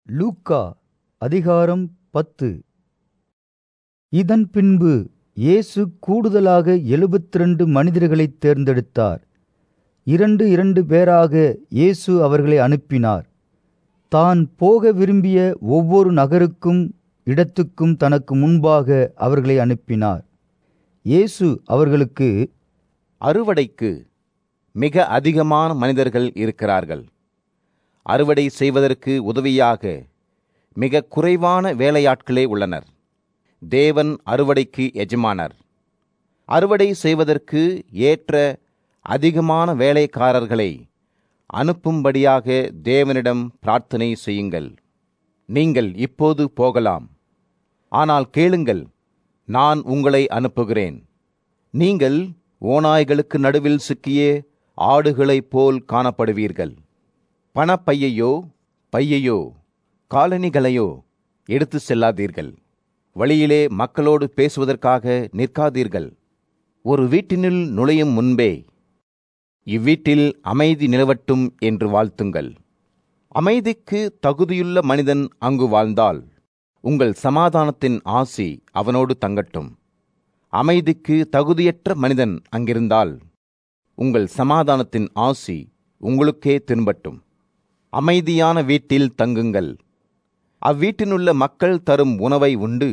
லூக்கா அதிகாரம் பத்து இதன் பின்பு இயேசு கூடுதலாக எழுபத்திரண்டு மனிதர்களைத் தேர்ந்தெடுத்தார் இரண்டு இரண்டு பேராக இயேசு அவர்களை அனுப்பினார் தான் போக விரும்பிய ஒவ்வொரு நகருக்கும் இடத்துக்கும் தனக்கு முன்பாக அவர்களை அனுப்பினார் இயேசு அவர்களுக்கு அறுவடைக்கு மிக அதிகமான மனிதர்கள் இருக்கிறார்கள் அறுவடை செய்வதற்கு உதவியாக மிக குறைவான வேலையாட்களே உள்ளனர் தேவன் அறுவடைக்கு எஜமானர் அறுவடை செய்வதற்கு ஏற்ற அதிகமான வேலைக்காரர்களை அனுப்பும்படியாக தேவனிடம் பிரார்த்தனை செய்யுங்கள் நீங்கள் இப்போது போகலாம் ஆனால் கேளுங்கள் நான் உங்களை அனுப்புகிறேன் நீங்கள் ஓநாய்களுக்கு நடுவில் சிக்கிய ஆடுகளைப் போல் காணப்படுவீர்கள் பணப்பையையோ பையையோ காலணிகளையோ எடுத்து செல்லாதீர்கள் வழியிலே மக்களோடு பேசுவதற்காக நிற்காதீர்கள் ஒரு வீட்டினுள் நுழையும் முன்பே இவ்வீட்டில் அமைதி நிலவட்டும் என்று வாழ்த்துங்கள் அமைதிக்கு தகுதியுள்ள மனிதன் அங்கு வாழ்ந்தால் உங்கள் சமாதானத்தின் ஆசி அவனோடு தங்கட்டும் அமைதிக்கு தகுதியற்ற மனிதன் அங்கிருந்தால் உங்கள் சமாதானத்தின் ஆசி உங்களுக்கே திரும்பட்டும் அமைதியான வீட்டில் தங்குங்கள் அவ்வீட்டினுள்ள மக்கள் தரும் உணவை உண்டு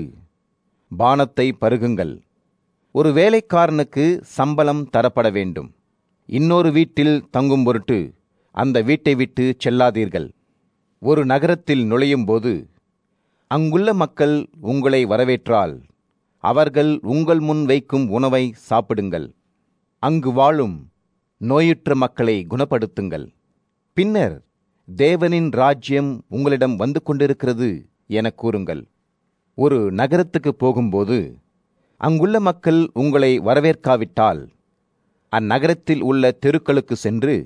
பானத்தை பருகுங்கள் ஒரு வேலைக்காரனுக்கு சம்பளம் தரப்பட வேண்டும் இன்னொரு வீட்டில் தங்கும் பொருட்டு அந்த வீட்டை விட்டு செல்லாதீர்கள் ஒரு நகரத்தில் நுழையும் போது அங்குள்ள மக்கள் உங்களை வரவேற்றால் அவர்கள் உங்கள் முன் வைக்கும் உணவை சாப்பிடுங்கள் அங்கு வாழும் நோயுற்ற மக்களை குணப்படுத்துங்கள் பின்னர் தேவனின் ராஜ்யம் உங்களிடம் வந்து கொண்டிருக்கிறது என கூறுங்கள் ஒரு நகரத்துக்கு போகும்போது அங்குள்ள மக்கள் உங்களை வரவேற்காவிட்டால் அந்நகரத்தில் உள்ள தெருக்களுக்கு சென்று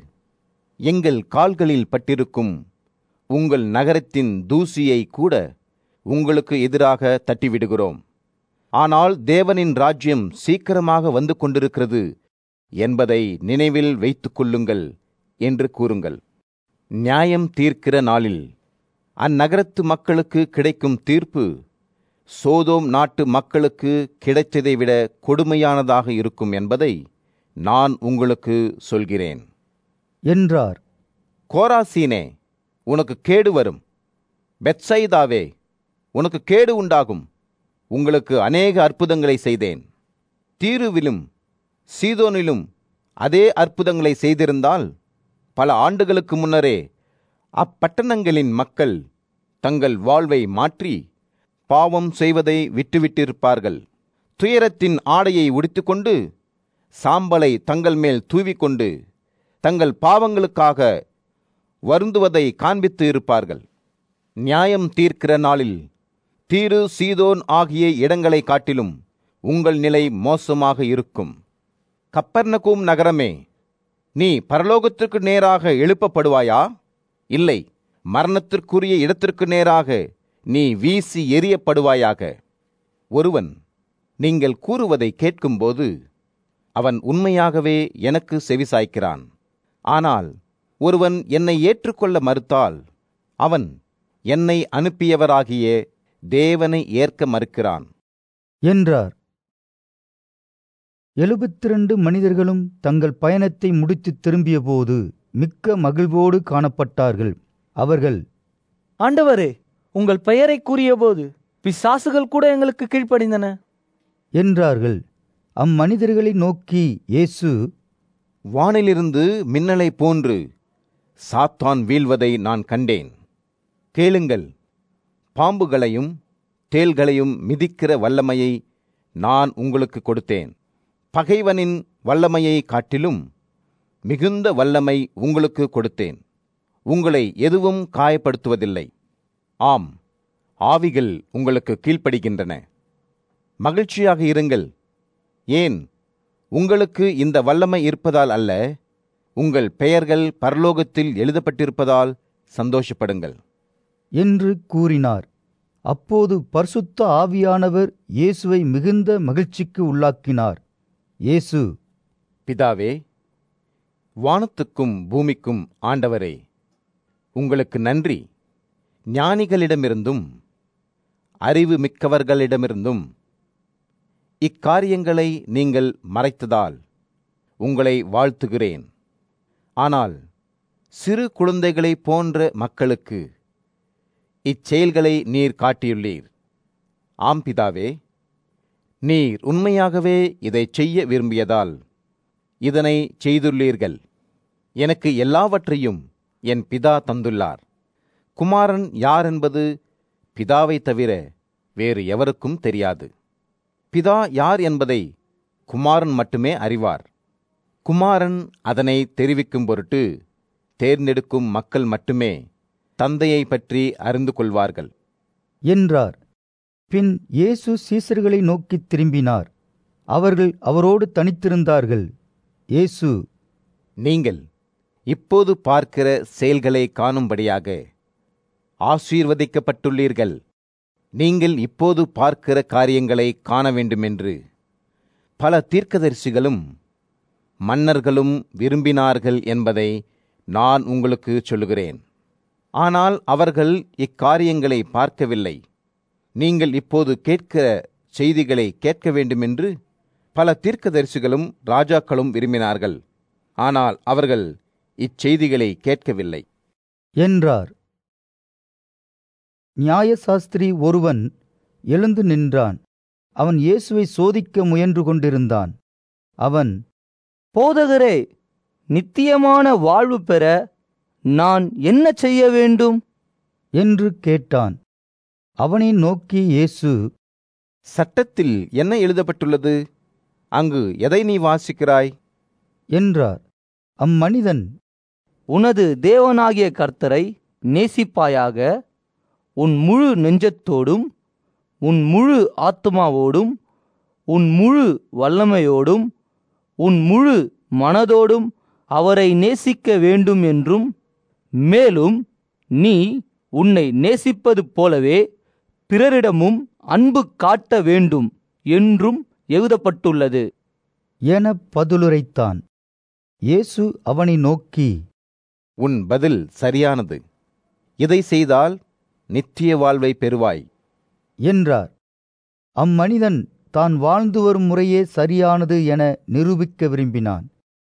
எங்கள் கால்களில் பட்டிருக்கும் உங்கள் நகரத்தின் தூசியை கூட உங்களுக்கு எதிராக தட்டிவிடுகிறோம் ஆனால் தேவனின் ராஜ்யம் சீக்கிரமாக வந்து கொண்டிருக்கிறது என்பதை நினைவில் வைத்துக் கொள்ளுங்கள் என்று கூறுங்கள் நியாயம் தீர்க்கிற நாளில் அந்நகரத்து மக்களுக்கு கிடைக்கும் தீர்ப்பு சோதோம் நாட்டு மக்களுக்கு கிடைத்ததை விட கொடுமையானதாக இருக்கும் என்பதை நான் உங்களுக்கு சொல்கிறேன் என்றார் கோராசீனே உனக்கு கேடு வரும் பெத்சைதாவே உனக்கு கேடு உண்டாகும் உங்களுக்கு அநேக அற்புதங்களை செய்தேன் தீருவிலும் சீதோனிலும் அதே அற்புதங்களை செய்திருந்தால் பல ஆண்டுகளுக்கு முன்னரே அப்பட்டணங்களின் மக்கள் தங்கள் வாழ்வை மாற்றி பாவம் செய்வதை விட்டுவிட்டிருப்பார்கள் துயரத்தின் ஆடையை உடுத்திக்கொண்டு சாம்பலை தங்கள் மேல் தூவிக்கொண்டு தங்கள் பாவங்களுக்காக வருந்துவதை காண்பித்து இருப்பார்கள் நியாயம் தீர்க்கிற நாளில் தீரு சீதோன் ஆகிய இடங்களை காட்டிலும் உங்கள் நிலை மோசமாக இருக்கும் கப்பர்னகூம் நகரமே நீ பரலோகத்திற்கு நேராக எழுப்பப்படுவாயா இல்லை மரணத்திற்குரிய இடத்திற்கு நேராக நீ வீசி எறியப்படுவாயாக ஒருவன் நீங்கள் கூறுவதை கேட்கும்போது அவன் உண்மையாகவே எனக்கு செவிசாய்க்கிறான் ஆனால் ஒருவன் என்னை ஏற்றுக்கொள்ள மறுத்தால் அவன் என்னை அனுப்பியவராகிய தேவனை ஏற்க மறுக்கிறான் என்றார் எழுபத்திரண்டு மனிதர்களும் தங்கள் பயணத்தை முடித்துத் திரும்பியபோது மிக்க மகிழ்வோடு காணப்பட்டார்கள் அவர்கள் ஆண்டவரே உங்கள் பெயரை கூறியபோது பிசாசுகள் கூட எங்களுக்கு கீழ்ப்படிந்தன என்றார்கள் அம்மனிதர்களை நோக்கி இயேசு வானிலிருந்து மின்னலை போன்று சாத்தான் வீழ்வதை நான் கண்டேன் கேளுங்கள் பாம்புகளையும் தேள்களையும் மிதிக்கிற வல்லமையை நான் உங்களுக்கு கொடுத்தேன் பகைவனின் வல்லமையை காட்டிலும் மிகுந்த வல்லமை உங்களுக்கு கொடுத்தேன் உங்களை எதுவும் காயப்படுத்துவதில்லை ஆம் ஆவிகள் உங்களுக்கு கீழ்ப்படுகின்றன மகிழ்ச்சியாக இருங்கள் ஏன் உங்களுக்கு இந்த வல்லமை இருப்பதால் அல்ல உங்கள் பெயர்கள் பரலோகத்தில் எழுதப்பட்டிருப்பதால் சந்தோஷப்படுங்கள் என்று கூறினார் அப்போது பரிசுத்த ஆவியானவர் இயேசுவை மிகுந்த மகிழ்ச்சிக்கு உள்ளாக்கினார் இயேசு பிதாவே வானத்துக்கும் பூமிக்கும் ஆண்டவரே உங்களுக்கு நன்றி ஞானிகளிடமிருந்தும் அறிவு மிக்கவர்களிடமிருந்தும் இக்காரியங்களை நீங்கள் மறைத்ததால் உங்களை வாழ்த்துகிறேன் ஆனால் சிறு குழந்தைகளைப் போன்ற மக்களுக்கு இச்செயல்களை நீர் காட்டியுள்ளீர் ஆம் பிதாவே நீர் உண்மையாகவே இதை செய்ய விரும்பியதால் இதனை செய்துள்ளீர்கள் எனக்கு எல்லாவற்றையும் என் பிதா தந்துள்ளார் குமாரன் யார் என்பது பிதாவை தவிர வேறு எவருக்கும் தெரியாது பிதா யார் என்பதை குமாரன் மட்டுமே அறிவார் குமாரன் அதனை தெரிவிக்கும் பொருட்டு தேர்ந்தெடுக்கும் மக்கள் மட்டுமே தந்தையை பற்றி அறிந்து கொள்வார்கள் என்றார் பின் இயேசு சீசர்களை நோக்கித் திரும்பினார் அவர்கள் அவரோடு தனித்திருந்தார்கள் இயேசு நீங்கள் இப்போது பார்க்கிற செயல்களை காணும்படியாக ஆசீர்வதிக்கப்பட்டுள்ளீர்கள் நீங்கள் இப்போது பார்க்கிற காரியங்களை காண வேண்டுமென்று பல தீர்க்கதரிசிகளும் மன்னர்களும் விரும்பினார்கள் என்பதை நான் உங்களுக்கு சொல்லுகிறேன் ஆனால் அவர்கள் இக்காரியங்களை பார்க்கவில்லை நீங்கள் இப்போது கேட்கிற செய்திகளை கேட்க வேண்டுமென்று பல தீர்க்கதரிசிகளும் ராஜாக்களும் விரும்பினார்கள் ஆனால் அவர்கள் இச்செய்திகளை கேட்கவில்லை என்றார் நியாயசாஸ்திரி ஒருவன் எழுந்து நின்றான் அவன் இயேசுவை சோதிக்க முயன்று கொண்டிருந்தான் அவன் போதகரே நித்தியமான வாழ்வு பெற நான் என்ன செய்ய வேண்டும் என்று கேட்டான் அவனை நோக்கி இயேசு சட்டத்தில் என்ன எழுதப்பட்டுள்ளது அங்கு எதை நீ வாசிக்கிறாய் என்றார் அம்மனிதன் உனது தேவனாகிய கர்த்தரை நேசிப்பாயாக உன் முழு நெஞ்சத்தோடும் உன் முழு ஆத்மாவோடும் உன் முழு வல்லமையோடும் உன் முழு மனதோடும் அவரை நேசிக்க வேண்டும் என்றும் மேலும் நீ உன்னை நேசிப்பது போலவே பிறரிடமும் அன்பு காட்ட வேண்டும் என்றும் எழுதப்பட்டுள்ளது என பதிலுரைத்தான் இயேசு அவனை நோக்கி உன் பதில் சரியானது இதை செய்தால் நித்திய வாழ்வை பெறுவாய் என்றார் அம்மனிதன் தான் வாழ்ந்து வரும் முறையே சரியானது என நிரூபிக்க விரும்பினான்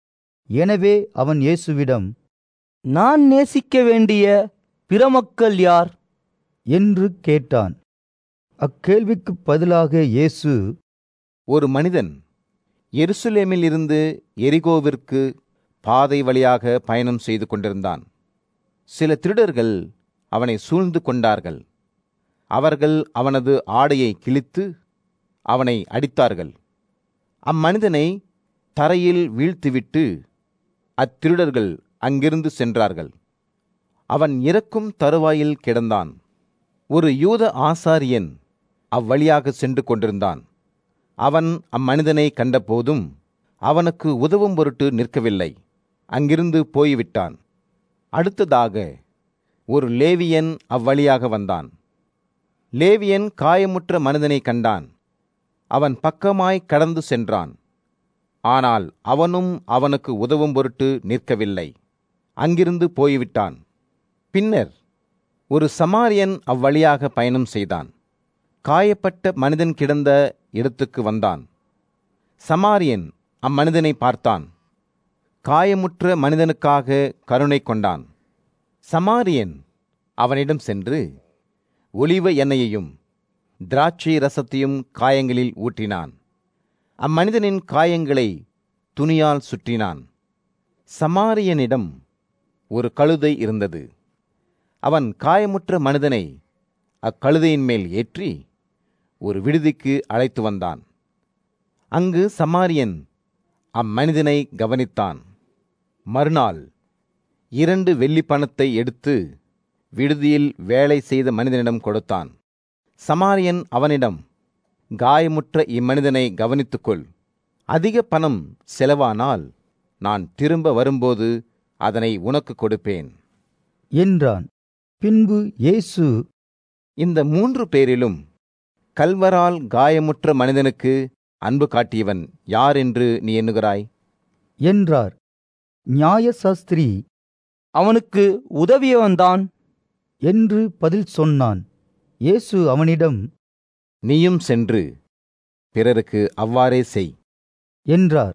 எனவே அவன் இயேசுவிடம் நான் நேசிக்க வேண்டிய பிற மக்கள் யார் என்று கேட்டான் அக்கேள்விக்குப் பதிலாக இயேசு ஒரு மனிதன் எருசலேமில் இருந்து எரிகோவிற்கு பாதை வழியாக பயணம் செய்து கொண்டிருந்தான் சில திருடர்கள் அவனை சூழ்ந்து கொண்டார்கள் அவர்கள் அவனது ஆடையை கிழித்து அவனை அடித்தார்கள் அம்மனிதனை தரையில் வீழ்த்திவிட்டு அத்திருடர்கள் அங்கிருந்து சென்றார்கள் அவன் இறக்கும் தருவாயில் கிடந்தான் ஒரு யூத ஆசாரியன் அவ்வழியாக சென்று கொண்டிருந்தான் அவன் அம்மனிதனை கண்டபோதும் அவனுக்கு உதவும் பொருட்டு நிற்கவில்லை அங்கிருந்து போய்விட்டான் அடுத்ததாக ஒரு லேவியன் அவ்வழியாக வந்தான் லேவியன் காயமுற்ற மனிதனை கண்டான் அவன் பக்கமாய் கடந்து சென்றான் ஆனால் அவனும் அவனுக்கு உதவும் பொருட்டு நிற்கவில்லை அங்கிருந்து போய்விட்டான் பின்னர் ஒரு சமாரியன் அவ்வழியாக பயணம் செய்தான் காயப்பட்ட மனிதன் கிடந்த இடத்துக்கு வந்தான் சமாரியன் அம்மனிதனை பார்த்தான் காயமுற்ற மனிதனுக்காக கருணை கொண்டான் சமாரியன் அவனிடம் சென்று ஒலிவ எண்ணெயையும் திராட்சை ரசத்தையும் காயங்களில் ஊற்றினான் அம்மனிதனின் காயங்களை துணியால் சுற்றினான் சமாரியனிடம் ஒரு கழுதை இருந்தது அவன் காயமுற்ற மனிதனை அக்கழுதையின் மேல் ஏற்றி ஒரு விடுதிக்கு அழைத்து வந்தான் அங்கு சமாரியன் அம்மனிதனை கவனித்தான் மறுநாள் இரண்டு வெள்ளி பணத்தை எடுத்து விடுதியில் வேலை செய்த மனிதனிடம் கொடுத்தான் சமாரியன் அவனிடம் காயமுற்ற இம்மனிதனை கவனித்துக்கொள் அதிக பணம் செலவானால் நான் திரும்ப வரும்போது அதனை உனக்கு கொடுப்பேன் என்றான் பின்பு இயேசு இந்த மூன்று பேரிலும் கல்வரால் காயமுற்ற மனிதனுக்கு அன்பு காட்டியவன் யார் என்று நீ எண்ணுகிறாய் என்றார் நியாயசாஸ்திரி அவனுக்கு உதவியவன்தான் என்று பதில் சொன்னான் இயேசு அவனிடம் நீயும் சென்று பிறருக்கு அவ்வாறே செய் என்றார்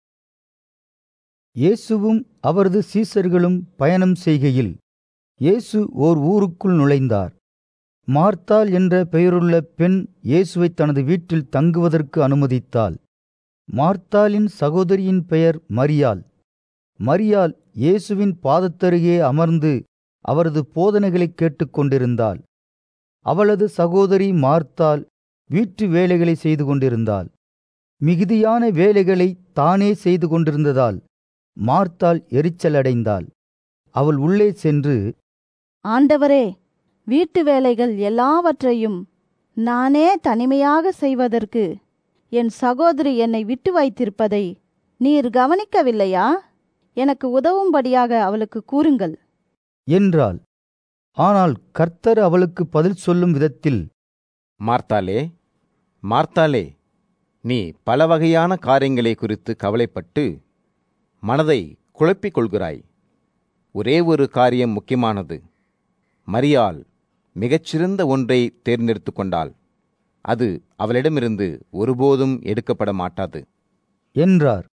இயேசுவும் அவரது சீசர்களும் பயணம் செய்கையில் இயேசு ஓர் ஊருக்குள் நுழைந்தார் மார்த்தாள் என்ற பெயருள்ள பெண் இயேசுவை தனது வீட்டில் தங்குவதற்கு அனுமதித்தாள் மார்த்தாளின் சகோதரியின் பெயர் மரியாள் மரியாள் இயேசுவின் பாதத்தருகே அமர்ந்து அவரது போதனைகளைக் கேட்டுக்கொண்டிருந்தாள் அவளது சகோதரி மார்த்தாள் வீட்டு வேலைகளை செய்து கொண்டிருந்தாள் மிகுதியான வேலைகளை தானே செய்து கொண்டிருந்ததால் மார்த்தாள் எரிச்சலடைந்தாள் அவள் உள்ளே சென்று ஆண்டவரே வீட்டு வேலைகள் எல்லாவற்றையும் நானே தனிமையாக செய்வதற்கு என் சகோதரி என்னை விட்டு வைத்திருப்பதை நீர் கவனிக்கவில்லையா எனக்கு உதவும்படியாக அவளுக்கு கூறுங்கள் என்றாள் ஆனால் கர்த்தர் அவளுக்கு பதில் சொல்லும் விதத்தில் மார்த்தாலே மார்த்தாலே நீ பல வகையான காரியங்களை குறித்து கவலைப்பட்டு மனதை குழப்பிக் கொள்கிறாய் ஒரே ஒரு காரியம் முக்கியமானது மரியாள் மிகச்சிறந்த ஒன்றை தேர்ந்தெடுத்து கொண்டாள் அது அவளிடமிருந்து ஒருபோதும் எடுக்கப்பட மாட்டாது என்றார்